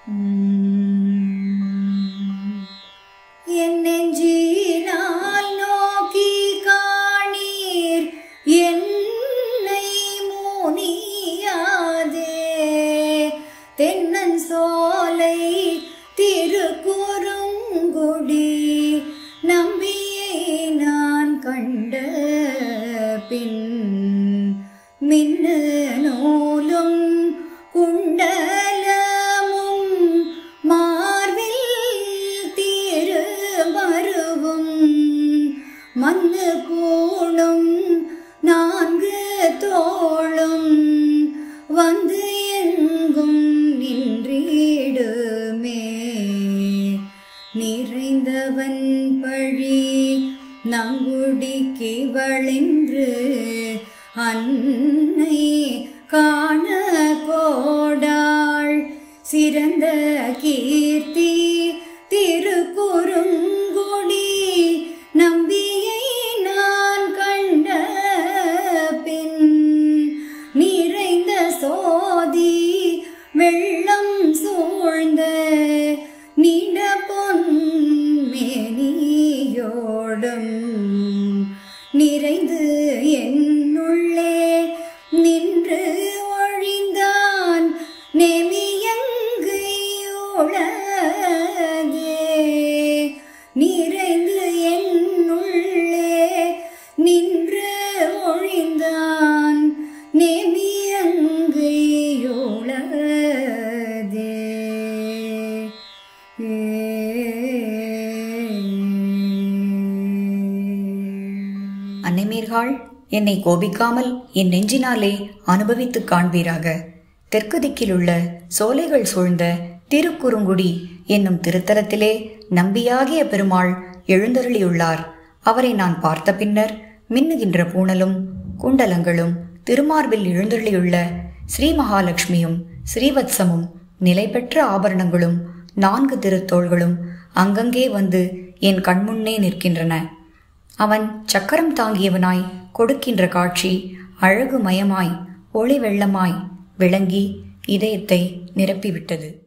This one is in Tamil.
என் நெஞ்சினால் நோக்கி காணீர் என்னை முனியாதே தென்னன் சோலை திருக்குறுங்குடி நம்பியை நான் கண்ட பின் மின்னு நூலும் குண்டலமும் மார்பில் திருமருவும் மண்ணு பூணும் நான்கு தோளும் வந்து எங்கும் நின்றிடுமே நிறைந்தவன் பழி நங்குடிக்கு வழின்று அன்னை காண கோடாள் சிறந்த கீர்த்தி திருக்குறுங்குடி நம்பியை நான் கண்ட பின் நிறைந்த சோதி வெள்ளம் சூழ்ந்த நீண்ட பொன்மேனியோடும் நிறைந்து என்னுள்ளே நின்று ஒழிந்தான் நெமியங்கையுளதே நிறைந்து என்னுள்ளே நின்று ஒழிந்தான் நெமியங்கையுளதே அன்னைமீர்காள் என்னை கோபிக்காமல் என் நெஞ்சினாலே அனுபவித்துக் காண்பீராக தெற்கு திக்கிலுள்ள சோலைகள் சூழ்ந்த திருக்குறுங்குடி என்னும் திருத்தலத்திலே நம்பியாகிய பெருமாள் எழுந்தருளியுள்ளார் அவரை நான் பார்த்த பின்னர் மின்னுகின்ற பூணலும் குண்டலங்களும் திருமார்பில் எழுந்தருளியுள்ள ஸ்ரீ மகாலட்சுமியும் ஸ்ரீவத்சமும் நிலை பெற்ற ஆபரணங்களும் நான்கு திருத்தோள்களும் அங்கங்கே வந்து என் கண்முன்னே நிற்கின்றன அவன் சக்கரம் தாங்கியவனாய் கொடுக்கின்ற காட்சி அழகு மயமாய் ஒளி வெள்ளமாய் விளங்கி இதயத்தை நிரப்பிவிட்டது